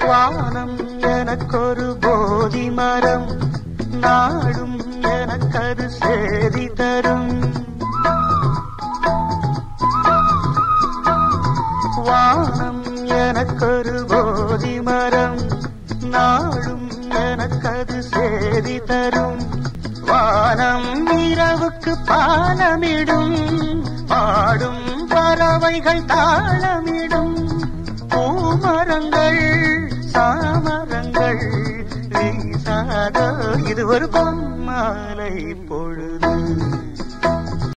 வானம் எனக்கொரு போதி மரம் நாடும் எனக்கது சேதி தரும் வானம் எனக்கொரு போதி மரம் நாடும் எனக்கது சேதி தரும் வானம் இரவுக்கு பாலமிடும் பாடும் பறவைகள் தாளமிடும் பூமரங்கள் சாமரங்கள் வீசாதோ இது ஒரு பொன்மாலை பொழுது